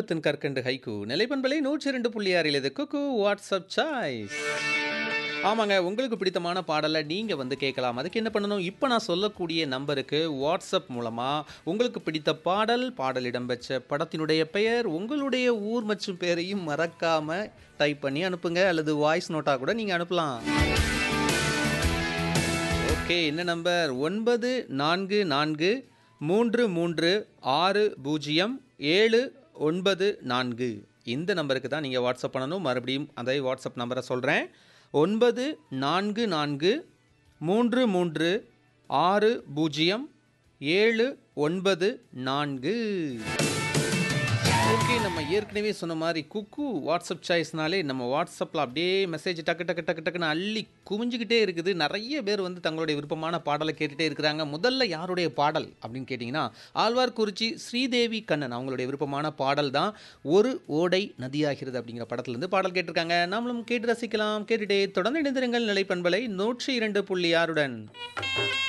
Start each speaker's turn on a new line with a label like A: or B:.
A: தென் கற்கண்டு ஹைக்கூ நிலைப்பண்பலை நூற்றி ரெண்டு புள்ளி ஆறில் இது குக்கு வாட்ஸ்அப் சாய்ஸ் ஆமாங்க உங்களுக்கு பிடித்தமான பாடலை நீங்கள் வந்து கேட்கலாம் அதுக்கு என்ன பண்ணணும் இப்போ நான் சொல்லக்கூடிய நம்பருக்கு வாட்ஸ்அப் மூலமாக உங்களுக்கு பிடித்த பாடல் பாடல் இடம்பெற்ற படத்தினுடைய பெயர் உங்களுடைய ஊர் மற்றும் பெயரையும் மறக்காமல் டைப் பண்ணி அனுப்புங்க அல்லது வாய்ஸ் நோட்டாக கூட நீங்கள் அனுப்பலாம் ஓகே என்ன நம்பர் ஒன்பது நான்கு நான்கு மூன்று மூன்று ஆறு பூஜ்ஜியம் ஏழு ஒன்பது நான்கு இந்த நம்பருக்கு தான் நீங்கள் வாட்ஸ்அப் பண்ணணும் மறுபடியும் அதே வாட்ஸ்அப் நம்பரை சொல்கிறேன் ஒன்பது நான்கு நான்கு மூன்று மூன்று ஆறு பூஜ்ஜியம் ஏழு ஒன்பது நான்கு ஓகே நம்ம ஏற்கனவே சொன்ன மாதிரி குக்கு வாட்ஸ்அப் சாய்ஸ்னாலே நம்ம வாட்ஸ்அப்பில் அப்படியே மெசேஜ் டக்கு டக்கு டக்கு டக்குன்னு அள்ளி குமிஞ்சிக்கிட்டே இருக்குது நிறைய பேர் வந்து தங்களுடைய விருப்பமான பாடலை கேட்டுகிட்டே இருக்கிறாங்க முதல்ல யாருடைய பாடல் அப்படின்னு கேட்டிங்கன்னா ஆழ்வார்குறிச்சி ஸ்ரீதேவி கண்ணன் அவங்களுடைய விருப்பமான பாடல் தான் ஒரு ஓடை நதியாகிறது அப்படிங்கிற படத்துலேருந்து பாடல் கேட்டிருக்காங்க நாமளும் கேட்டு ரசிக்கலாம் கேட்டுட்டே தொடர்ந்து இணைந்திருங்கள் நிலைப்பண்பலை நூற்றி இரண்டு புள்ளி ஆறுடன்